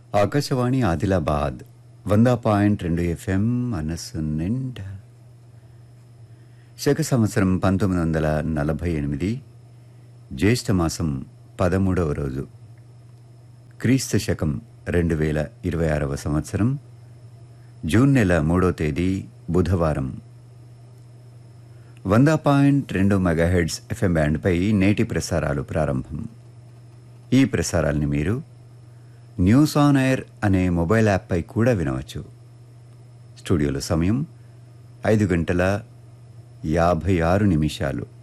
ఆకాశవాణి ఆదిలాబాద్ వంద పాయింట్ రెండు ఎఫ్ఎం మనస్సు నిండా శక సంవత్సరం పంతొమ్మిది వందల నలభై ఎనిమిది జ్యేష్ఠ మాసం పదమూడవ రోజు క్రీస్తు శకం రెండు వేల ఇరవై ఆరవ సంవత్సరం జూన్ నెల మూడో తేదీ బుధవారం వంద పాయింట్ రెండు మెగాహెడ్స్ ఎఫ్ఎం బ్యాండ్పై నేటి ప్రసారాలు ప్రారంభం ఈ ప్రసారాల్ని మీరు న్యూస్ ఆన్ ఎయిర్ అనే మొబైల్ యాప్పై కూడా వినవచ్చు స్టూడియోలో సమయం ఐదు గంటల యాభై ఆరు నిమిషాలు